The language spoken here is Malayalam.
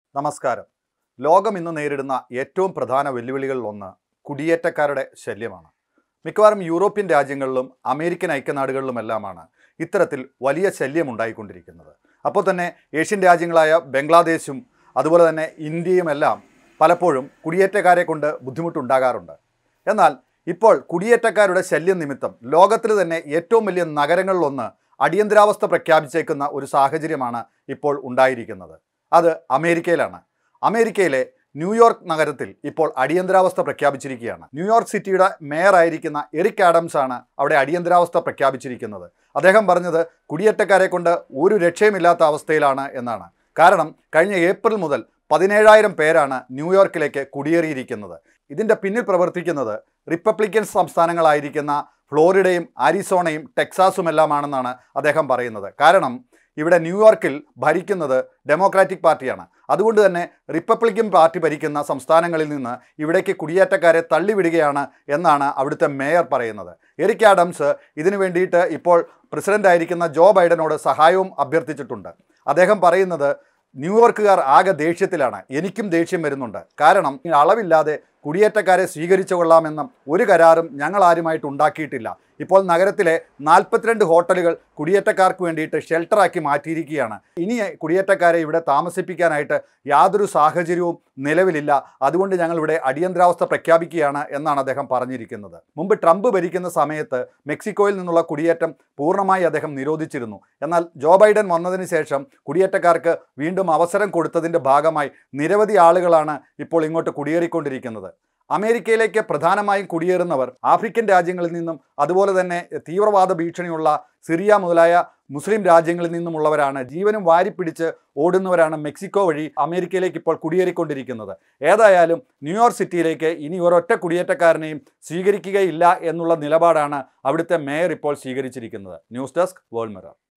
നമസ്കാരം ലോകം ഇന്ന് നേരിടുന്ന ഏറ്റവും പ്രധാന വെല്ലുവിളികളിലൊന്ന് കുടിയേറ്റക്കാരുടെ ശല്യമാണ് മിക്കവാറും യൂറോപ്യൻ രാജ്യങ്ങളിലും അമേരിക്കൻ ഐക്യനാടുകളിലുമെല്ലാമാണ് ഇത്തരത്തിൽ വലിയ ശല്യം ഉണ്ടായിക്കൊണ്ടിരിക്കുന്നത് അപ്പോൾ തന്നെ ഏഷ്യൻ രാജ്യങ്ങളായ ബംഗ്ലാദേശും അതുപോലെ തന്നെ ഇന്ത്യയുമെല്ലാം പലപ്പോഴും കുടിയേറ്റക്കാരെ കൊണ്ട് ബുദ്ധിമുട്ടുണ്ടാകാറുണ്ട് എന്നാൽ ഇപ്പോൾ കുടിയേറ്റക്കാരുടെ ശല്യം നിമിത്തം ലോകത്തിൽ തന്നെ ഏറ്റവും വലിയ നഗരങ്ങളിലൊന്ന് അടിയന്തരാവസ്ഥ പ്രഖ്യാപിച്ചേക്കുന്ന ഒരു സാഹചര്യമാണ് ഇപ്പോൾ ഉണ്ടായിരിക്കുന്നത് അത് അമേരിക്കയിലാണ് അമേരിക്കയിലെ ന്യൂയോർക്ക് നഗരത്തിൽ ഇപ്പോൾ അടിയന്തരാവസ്ഥ പ്രഖ്യാപിച്ചിരിക്കുകയാണ് ന്യൂയോർക്ക് സിറ്റിയുടെ മേയർ ആയിരിക്കുന്ന എറിക് ആഡംസ് ആണ് അവിടെ അടിയന്തരാവസ്ഥ പ്രഖ്യാപിച്ചിരിക്കുന്നത് അദ്ദേഹം പറഞ്ഞത് കുടിയേറ്റക്കാരെ കൊണ്ട് ഒരു രക്ഷയുമില്ലാത്ത അവസ്ഥയിലാണ് എന്നാണ് കാരണം കഴിഞ്ഞ ഏപ്രിൽ മുതൽ പതിനേഴായിരം പേരാണ് ന്യൂയോർക്കിലേക്ക് കുടിയേറിയിരിക്കുന്നത് ഇതിൻ്റെ പിന്നിൽ പ്രവർത്തിക്കുന്നത് റിപ്പബ്ലിക്കൻ സംസ്ഥാനങ്ങളായിരിക്കുന്ന ഫ്ലോറിഡയും ആരിസോണയും ടെക്സാസുമെല്ലാമാണെന്നാണ് അദ്ദേഹം പറയുന്നത് കാരണം ഇവിടെ ന്യൂയോർക്കിൽ ഭരിക്കുന്നത് ഡെമോക്രാറ്റിക് പാർട്ടിയാണ് അതുകൊണ്ട് തന്നെ റിപ്പബ്ലിക്കൻ പാർട്ടി ഭരിക്കുന്ന സംസ്ഥാനങ്ങളിൽ നിന്ന് ഇവിടേക്ക് കുടിയേറ്റക്കാരെ തള്ളിവിടുകയാണ് എന്നാണ് അവിടുത്തെ മേയർ പറയുന്നത് എറിക് ആഡംസ് ഇതിനു വേണ്ടിയിട്ട് ഇപ്പോൾ പ്രസിഡന്റ് ആയിരിക്കുന്ന ജോ ബൈഡനോട് സഹായവും അഭ്യർത്ഥിച്ചിട്ടുണ്ട് അദ്ദേഹം പറയുന്നത് ന്യൂയോർക്കുകാർ ആകെ ദേഷ്യത്തിലാണ് എനിക്കും ദേഷ്യം വരുന്നുണ്ട് കാരണം ഈ അളവില്ലാതെ കുടിയേറ്റക്കാരെ സ്വീകരിച്ചു കൊള്ളാമെന്ന ഒരു കരാറും ഞങ്ങൾ ആരുമായിട്ട് ഉണ്ടാക്കിയിട്ടില്ല ഇപ്പോൾ നഗരത്തിലെ നാൽപ്പത്തിരണ്ട് ഹോട്ടലുകൾ കുടിയേറ്റക്കാർക്ക് വേണ്ടിയിട്ട് ഷെൽട്ടറാക്കി മാറ്റിയിരിക്കുകയാണ് ഇനി കുടിയേറ്റക്കാരെ ഇവിടെ താമസിപ്പിക്കാനായിട്ട് യാതൊരു സാഹചര്യവും നിലവിലില്ല അതുകൊണ്ട് ഞങ്ങൾ ഇവിടെ അടിയന്തരാവസ്ഥ പ്രഖ്യാപിക്കുകയാണ് എന്നാണ് അദ്ദേഹം പറഞ്ഞിരിക്കുന്നത് മുമ്പ് ട്രംപ് ഭരിക്കുന്ന സമയത്ത് മെക്സിക്കോയിൽ നിന്നുള്ള കുടിയേറ്റം പൂർണ്ണമായി അദ്ദേഹം നിരോധിച്ചിരുന്നു എന്നാൽ ജോ ബൈഡൻ വന്നതിന് ശേഷം കുടിയേറ്റക്കാർക്ക് വീണ്ടും അവസരം കൊടുത്തതിൻ്റെ ഭാഗമായി നിരവധി ആളുകളാണ് ഇപ്പോൾ ഇങ്ങോട്ട് കുടിയേറിക്കൊണ്ടിരിക്കുന്നത് അമേരിക്കയിലേക്ക് പ്രധാനമായും കുടിയേറുന്നവർ ആഫ്രിക്കൻ രാജ്യങ്ങളിൽ നിന്നും അതുപോലെ തന്നെ തീവ്രവാദ ഭീഷണിയുള്ള സിറിയ മുതലായ മുസ്ലിം രാജ്യങ്ങളിൽ നിന്നുമുള്ളവരാണ് ജീവനും വാരിപ്പിടിച്ച് ഓടുന്നവരാണ് മെക്സിക്കോ വഴി അമേരിക്കയിലേക്ക് ഇപ്പോൾ കുടിയേറിക്കൊണ്ടിരിക്കുന്നത് ഏതായാലും ന്യൂയോർക്ക് സിറ്റിയിലേക്ക് ഇനി ഒരൊറ്റ കുടിയേറ്റക്കാരനെയും സ്വീകരിക്കുകയില്ല എന്നുള്ള നിലപാടാണ് അവിടുത്തെ മേയർ ഇപ്പോൾ സ്വീകരിച്ചിരിക്കുന്നത് ന്യൂസ് ഡെസ്ക് വേൾഡ് മിറർ